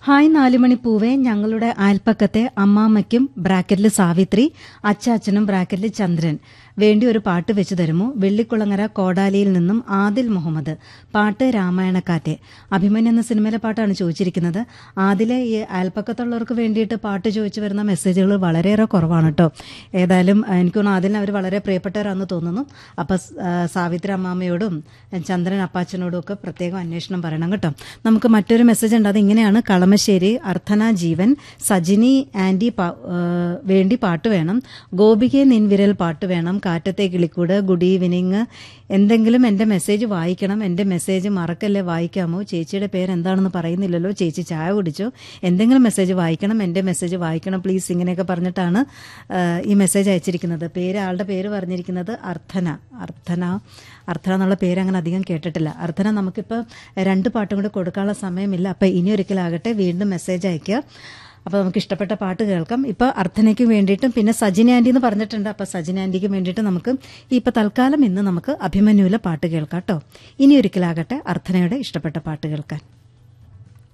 hi നാലുമണി പൂവേ ഞങ്ങളുടെ അയൽപ്പക്കത്തെ അമ്മാമ്മയ്ക്കും ബ്രാക്കറ്റിൽ സാവിത്രി അച്ചാച്ചനും ബ്രാക്കറ്റിൽ ചന്ദ്രൻ വേണ്ടി ഒരു പാട്ട് വെച്ച് തരുമോ വെള്ളിക്കുളങ്ങര കോടാലിയിൽ നിന്നും ആദിൽ മുഹമ്മദ് പാട്ട് രാമായണക്കാറ്റെ അഭിമന്യ എന്ന സിനിമയിലെ പാട്ടാണ് ചോദിച്ചിരിക്കുന്നത് ആദിലെ ഈ അയൽപ്പക്കത്തുള്ളവർക്ക് വേണ്ടിയിട്ട് പാട്ട് ചോദിച്ചു വരുന്ന മെസ്സേജുകൾ വളരെയേറെ കുറവാണ് കേട്ടോ ഏതായാലും ആ, എനിക്ക് തോന്നുന്നു ആദിലിന് അവർ വളരെ പ്രിയപ്പെട്ടവരാണെന്ന് തോന്നുന്നു അപ്പം സാവിത്രി അമ്മാമ്മയോടും ചന്ദ്രൻ അപ്പാച്ചനോടും ഒക്കെ പ്രത്യേകം അന്വേഷണം പറയണം കേട്ടോ നമുക്ക് മറ്റൊരു മെസ്സേജ് ഉണ്ട് അത് ഇങ്ങനെയാണ് കളമശ്ശേരി അർത്ഥന ജീവൻ സജിനി ആൻറ്റി പാ- ആ, വേണ്ടി പാട്ട് വേണം ഗോപികെ നിൻവിരൽ പാട്ട് വേണം കാറ്റത്തെ കിളിക്കൂട് ഗുഡ് ഈവനിങ് എന്തെങ്കിലും എൻ്റെ മെസ്സേജ് വായിക്കണം എൻ്റെ മെസ്സേജ് മറക്കല്ലേ വായിക്കാമോ ചേച്ചിയുടെ പേര് എന്താണെന്ന് പറയുന്നില്ലല്ലോ ചേച്ചി ചായ കുടിച്ചോ എന്തെങ്കിലും മെസ്സേജ് വായിക്കണം എൻ്റെ മെസ്സേജ് വായിക്കണം പ്ലീസ് ഇങ്ങനെയൊക്കെ പറഞ്ഞിട്ടാണ് ആ, ഈ മെസ്സേജ് അയച്ചിരിക്കുന്നത് പേര് ആളുടെ പേര് പറഞ്ഞിരിക്കുന്നത് അർത്ഥന അർത്ഥന അർത്ഥന എന്നുള്ള പേര് അങ്ങനെ അധികം കേട്ടിട്ടില്ല അർത്ഥന നമുക്കിപ്പോൾ രണ്ട് പാട്ടും കൂടെ കൊടുക്കാനുള്ള സമയമില്ല അപ്പം ഇനി ഒരിക്കലാകട്ടെ വീണ്ടും മെസ്സേജ് അയക്കുക അപ്പോൾ നമുക്ക് ഇഷ്ടപ്പെട്ട പാട്ട് കേൾക്കാം ഇപ്പോൾ അർത്ഥനയ്ക്ക് വേണ്ടിയിട്ടും പിന്നെ സജിന ആൻറ്റി എന്ന് പറഞ്ഞിട്ടുണ്ട് അപ്പോൾ സജിന ആൻറ്റിക്ക് വേണ്ടിയിട്ട് നമുക്ക് ഇപ്പോൾ തൽക്കാലം ഇന്ന് നമുക്ക് അഭിമന്യുവിലെ പാട്ട് കേൾക്കാം കേട്ടോ ഇനി ഒരിക്കലാകട്ടെ അർത്ഥനയുടെ ഇഷ്ടപ്പെട്ട പാട്ട് കേൾക്കാൻ